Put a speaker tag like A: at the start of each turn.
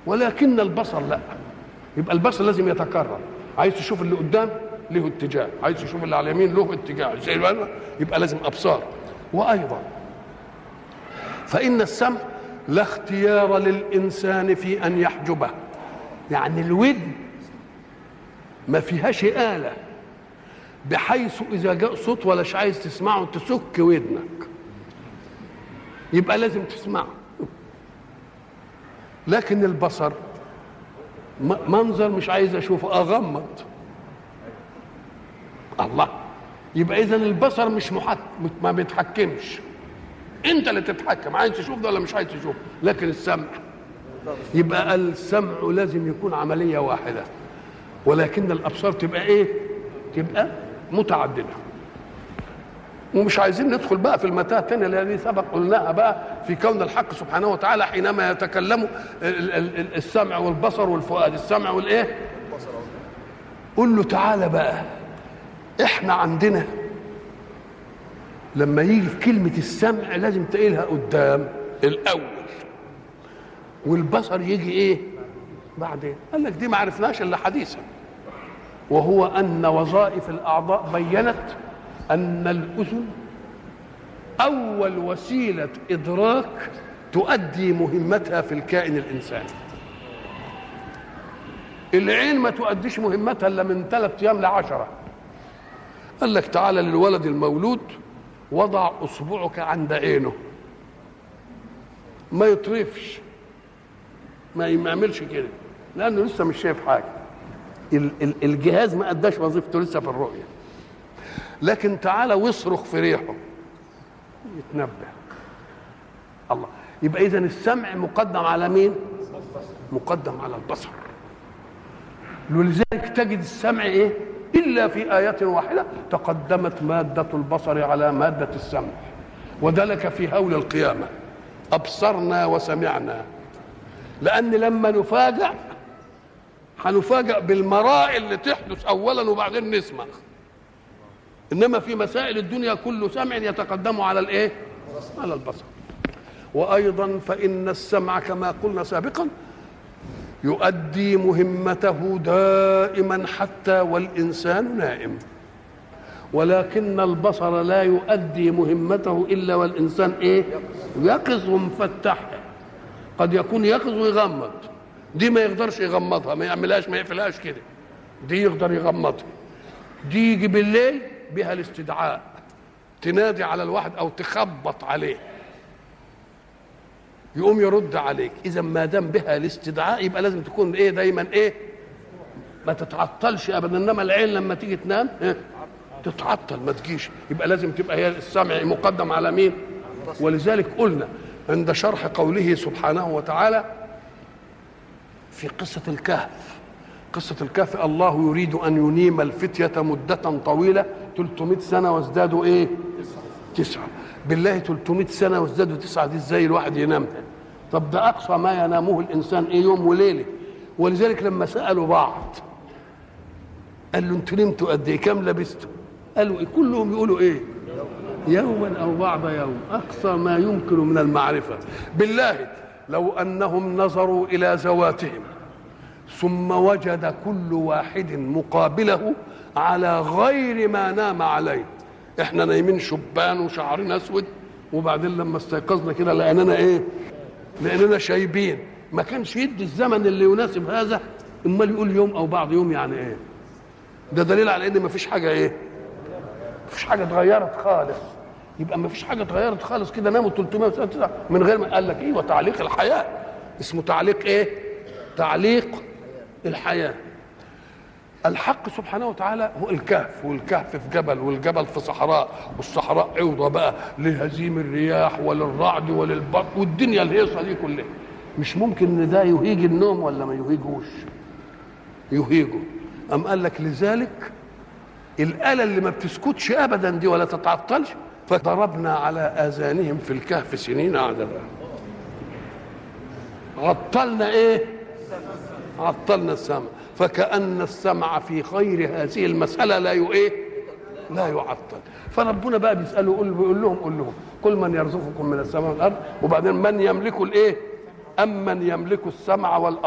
A: ولكن البصر لا يبقى البصر لازم يتكرر عايز تشوف اللي قدام له اتجاه عايز تشوف اللي على اليمين له اتجاه زي الوالد يبقى لازم ابصار وايضا فان السمع لا اختيار للانسان في ان يحجبه يعني الودن ما فيهاش آلة بحيث إذا جاء صوت ولاش عايز تسمعه تسك ودنك يبقى لازم تسمعه لكن البصر منظر مش عايز أشوفه أغمض الله يبقى إذا البصر مش محك... ما بيتحكمش أنت اللي تتحكم عايز تشوف ده ولا مش عايز تشوف لكن السمع يبقى السمع لازم يكون عملية واحدة ولكن الابصار تبقى ايه تبقى متعدده ومش عايزين ندخل بقى في المتاهه الثانيه اللي سبق قلناها بقى في كون الحق سبحانه وتعالى حينما يتكلم السمع والبصر والفؤاد السمع والايه قل له تعالى بقى احنا عندنا لما يجي في كلمة السمع لازم تقيلها قدام الأول والبصر يجي إيه؟ بعدين قال لك دي ما عرفناش إلا حديثا وهو أن وظائف الأعضاء بينت أن الأذن أول وسيلة إدراك تؤدي مهمتها في الكائن الإنساني العين ما تؤديش مهمتها إلا من ثلاث أيام لعشرة قال لك تعالى للولد المولود وضع اصبعك عند عينه ما يطرفش ما يعملش كده لانه لسه مش شايف حاجه الجهاز ما اداش وظيفته لسه في الرؤيه لكن تعالى واصرخ في ريحه يتنبه الله يبقى اذا السمع مقدم على مين مقدم على البصر ولذلك تجد السمع ايه إلا في آية واحدة تقدمت مادة البصر على مادة السمع وذلك في هول القيامة أبصرنا وسمعنا لأن لما نفاجأ هنفاجأ بالمرائل اللي تحدث أولا وبعدين نسمع إنما في مسائل الدنيا كل سمع يتقدم على الإيه؟ على البصر وأيضا فإن السمع كما قلنا سابقا يؤدي مهمته دائما حتى والانسان نائم ولكن البصر لا يؤدي مهمته الا والانسان ايه يقظ ومفتح قد يكون يقظ ويغمض دي ما يقدرش يغمضها ما يعملهاش ما يقفلهاش كده دي يقدر يغمضها دي يجي بالليل بها الاستدعاء تنادي على الواحد او تخبط عليه يقوم يرد عليك اذا ما دام بها الاستدعاء يبقى لازم تكون ايه دايما ايه ما تتعطلش ابدا انما العين لما تيجي تنام إيه؟ تتعطل ما تجيش يبقى لازم تبقى هي السمع مقدم على مين ولذلك قلنا عند شرح قوله سبحانه وتعالى في قصة الكهف قصة الكهف الله يريد أن ينيم الفتية مدة طويلة 300 سنة وازدادوا إيه تسعة بالله 300 سنة وازدادوا تسعة دي ازاي الواحد ينام طب ده أقصى ما ينامه الإنسان إيه يوم وليلة ولذلك لما سألوا بعض قال له انتوا نمتوا قد ايه كام لبستوا قالوا إيه؟ كلهم يقولوا ايه يوما او بعض يوم اقصى ما يمكن من المعرفه بالله لو انهم نظروا الى ذواتهم ثم وجد كل واحد مقابله على غير ما نام عليه احنا نايمين شبان وشعرنا اسود وبعدين لما استيقظنا كده لقينانا ايه لقينانا شايبين ما كانش يدي الزمن اللي يناسب هذا امال يقول يوم او بعض يوم يعني ايه ده دليل على ان مفيش حاجه ايه مفيش حاجه اتغيرت خالص يبقى مفيش حاجه اتغيرت خالص كده ناموا 300 سنه من غير ما قال لك ايه وتعليق الحياه اسمه تعليق ايه تعليق الحياه الحق سبحانه وتعالى هو الكهف والكهف في جبل والجبل في صحراء والصحراء عوضة بقى لهزيم الرياح وللرعد وللبرق والدنيا الهيصة دي كلها مش ممكن ان ده يهيج النوم ولا ما يهيجوش يهيجه أم قال لك لذلك الآلة اللي ما بتسكتش أبدا دي ولا تتعطلش فضربنا على آذانهم في الكهف سنين عددا عطلنا إيه عطلنا السمع فكأن السمع في خير هذه المسألة لا ايه لا يعطل فربنا بقى بيسأله يقول بيقول لهم قول لهم كل من يرزقكم من السماء والأرض وبعدين من يملك الايه أم من يملك السمع والأرض